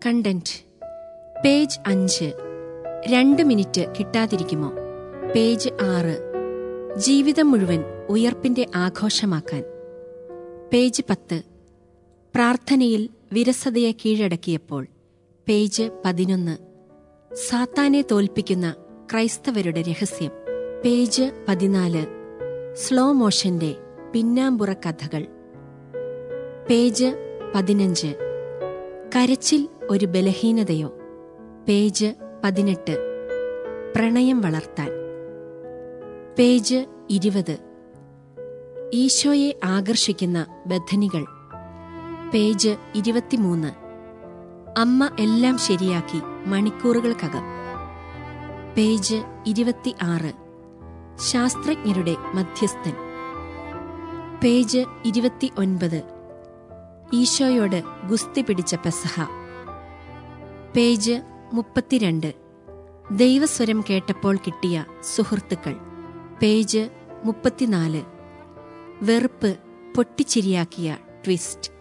content page അഞ്ച് രണ്ട് minute കിട്ടാതിരിക്കുമോ page ആറ് ജീവിതം മുഴുവൻ ഉയർപ്പിന്റെ ആഘോഷമാക്കാൻ പേജ് പത്ത് പ്രാർത്ഥനയിൽ വിരസതയെ കീഴടക്കിയപ്പോൾ പേജ് പതിനൊന്ന് സാത്താനെ തോൽപ്പിക്കുന്ന ക്രൈസ്തവരുടെ രഹസ്യം പേജ് പതിനാല് സ്ലോ മോഷന്റെ പിന്നാമ്പുറ കഥകൾ പേജ് പതിനഞ്ച് കരച്ചിൽ ഒരു ബലഹീനതയോ പേജ് പതിനെട്ട് പ്രണയം വളർത്താൻ പേജ് ഇരുപത് ഈശോയെ ആകർഷിക്കുന്ന ബഥനികൾ പേജ് ഇരുപത്തിമൂന്ന് അമ്മ എല്ലാം ശരിയാക്കി മണിക്കൂറുകൾക്കകം പേജ് ഇരുപത്തി ആറ് ശാസ്ത്രജ്ഞരുടെ മധ്യസ്ഥൻ പേജ് ഇരുപത്തി ഒൻപത് ഈശോയോട് ഗുസ്തി പിടിച്ച പെസഹ പേജ് മുപ്പത്തിരണ്ട് ദൈവസ്വരം കേട്ടപ്പോൾ കിട്ടിയ സുഹൃത്തുക്കൾ പേജ് മുപ്പത്തിനാല് വെറുപ്പ് പൊട്ടിച്ചിരിയാക്കിയ ട്വിസ്റ്റ്